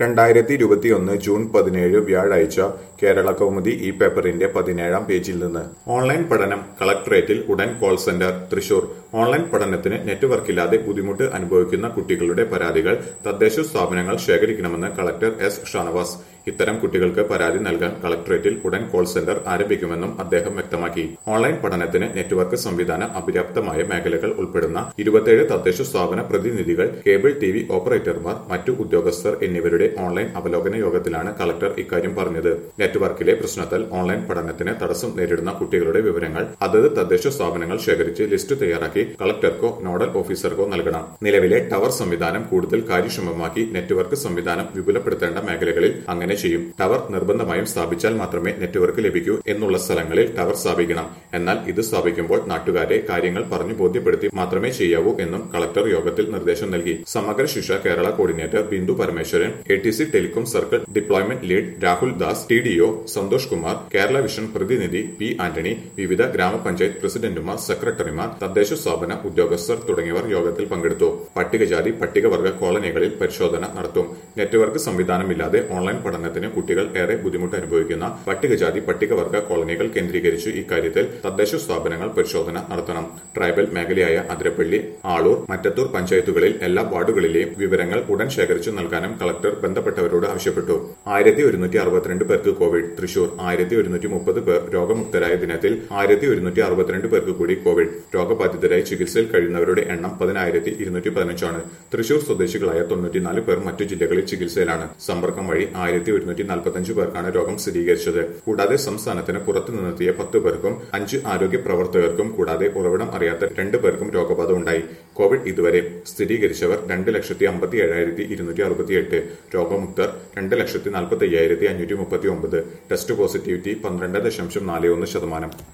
രണ്ടായിരത്തി ഇരുപത്തിയൊന്ന് ജൂൺ പതിനേഴ് വ്യാഴാഴ്ച കേരള കൗമുദി ഈ പേപ്പറിന്റെ പതിനേഴാം പേജിൽ നിന്ന് ഓൺലൈൻ പഠനം കളക്ടറേറ്റിൽ ഉടൻ കോൾ സെന്റർ തൃശൂർ ഓൺലൈൻ പഠനത്തിന് നെറ്റ്വർക്കില്ലാതെ ബുദ്ധിമുട്ട് അനുഭവിക്കുന്ന കുട്ടികളുടെ പരാതികൾ തദ്ദേശ സ്ഥാപനങ്ങൾ ശേഖരിക്കണമെന്ന് കളക്ടർ എസ് ഷാനവാസ് ഇത്തരം കുട്ടികൾക്ക് പരാതി നൽകാൻ കളക്ടറേറ്റിൽ ഉടൻ കോൾ സെന്റർ ആരംഭിക്കുമെന്നും അദ്ദേഹം വ്യക്തമാക്കി ഓൺലൈൻ പഠനത്തിന് നെറ്റ്വർക്ക് സംവിധാനം അപര്യാപ്തമായ മേഖലകൾ ഉൾപ്പെടുന്ന ഇരുപത്തിയേഴ് തദ്ദേശ സ്ഥാപന പ്രതിനിധികൾ കേബിൾ ടി വി ഓപ്പറേറ്റർമാർ മറ്റു ഉദ്യോഗസ്ഥർ എന്നിവരുടെ ഓൺലൈൻ അവലോകന യോഗത്തിലാണ് കളക്ടർ ഇക്കാര്യം പറഞ്ഞത് നെറ്റ്വർക്കിലെ പ്രശ്നത്താൽ ഓൺലൈൻ പഠനത്തിന് തടസ്സം നേരിടുന്ന കുട്ടികളുടെ വിവരങ്ങൾ അതത് തദ്ദേശ സ്ഥാപനങ്ങൾ ശേഖരിച്ച് ലിസ്റ്റ് തയ്യാറാക്കി കളക്ടർക്കോ നോഡൽ ഓഫീസർക്കോ നൽകണം നിലവിലെ ടവർ സംവിധാനം കൂടുതൽ കാര്യക്ഷമമാക്കി നെറ്റ്വർക്ക് സംവിധാനം വിപുലപ്പെടുത്തേണ്ട മേഖലകളിൽ അങ്ങനെ ചെയ്യും ടവർ നിർബന്ധമായും സ്ഥാപിച്ചാൽ മാത്രമേ നെറ്റ്വർക്ക് ലഭിക്കൂ എന്നുള്ള സ്ഥലങ്ങളിൽ ടവർ സ്ഥാപിക്കണം എന്നാൽ ഇത് സ്ഥാപിക്കുമ്പോൾ നാട്ടുകാരെ കാര്യങ്ങൾ പറഞ്ഞു ബോധ്യപ്പെടുത്തി മാത്രമേ ചെയ്യാവൂ എന്നും കളക്ടർ യോഗത്തിൽ നിർദ്ദേശം നൽകി Samagra Shiksha Kerala coordinator Bindu Parameswaran A T C telecom circle deployment lead Rahul Das T D O Santhosh Kumar Kerala vision പ്രതിനിധി പി ആന്റണി വിവിധ ഗ്രാമപഞ്ചായത്ത് പ്രസിഡന്റുമാർ സെക്രട്ടറിമാർ തദ്ദേശ സ്ഥാപന ഉദ്യോഗസ്ഥർ തുടങ്ങിയവർ യോഗത്തിൽ പങ്കെടുത്തു പട്ടികജാതി പട്ടികവർഗ കോളനികളിൽ പരിശോധന നടത്തും നെറ്റ്വർക്ക് സംവിധാനമില്ലാതെ ഓൺലൈൻ പഠനത്തിന് കുട്ടികൾ ഏറെ ബുദ്ധിമുട്ട് അനുഭവിക്കുന്ന പട്ടികജാതി പട്ടികവർഗ കോളനികൾ കേന്ദ്രീകരിച്ച് ഇക്കാര്യത്തിൽ തദ്ദേശ സ്ഥാപനങ്ങൾ പരിശോധന നടത്തണം ട്രൈബൽ മേഖലയായ അതിരപ്പള്ളി ആളൂർ മറ്റത്തൂർ പഞ്ചായത്തുകളിൽ എല്ലാ വാർഡുകളിലെയും വിവരങ്ങൾ ഉടൻ ശേഖരിച്ചു നൽകാനും കളക്ടർ ബന്ധപ്പെട്ടവരോട് ആവശ്യപ്പെട്ടു ആയിരത്തി ഒരുന്നൂറ്റി അറുപത്തിരണ്ട് പേർക്ക് കോവിഡ് തൃശൂർ ആയിരത്തി ഒരുന്നൂറ്റി മുപ്പത് പേർ രോഗമുക്തരായ ദിനത്തിൽ ആയിരത്തി ഒരുന്നൂറ്റി അറുപത്തിരണ്ട് പേർക്ക് കൂടി കോവിഡ് രോഗബാധിതരായി ചികിത്സയിൽ കഴിയുന്നവരുടെ എണ്ണം പതിനായിരത്തി ഇരുന്നൂറ്റി പതിനഞ്ചാണ് തൃശൂർ സ്വദേശികളായ തൊണ്ണൂറ്റിനാല് പേർ മറ്റു ജില്ലകളിൽ ചികിത്സയിലാണ് സമ്പർക്കം വഴി ആയിരത്തി ഒരുന്നൂറ്റി നാൽപ്പത്തഞ്ച് പേർക്കാണ് രോഗം സ്ഥിരീകരിച്ചത് കൂടാതെ സംസ്ഥാനത്തിന് പുറത്തു നിന്നെത്തിയ പത്ത് പേർക്കും അഞ്ച് ആരോഗ്യ പ്രവർത്തകർക്കും കൂടാതെ ഉറവിടം അറിയാത്ത രണ്ട് പേർക്കും രോഗബാധ ഉണ്ടായി കോവിഡ് ഇതുവരെ സ്ഥിരീകരിച്ചവർ രണ്ട് ലക്ഷത്തി അമ്പത്തി ഏഴായിരത്തി ഇരുന്നൂറ്റി അറുപത്തിയെട്ട് രോഗമുക്തർ രണ്ട് ലക്ഷത്തി നാൽപ്പത്തി അയ്യായിരത്തി അഞ്ഞൂറ്റി മുപ്പത്തി ഒമ്പത് ടെസ്റ്റ് പോസിറ്റിവിറ്റി പന്ത്രണ്ട് ദശാംശം നാല് ഒന്ന് ശതമാനം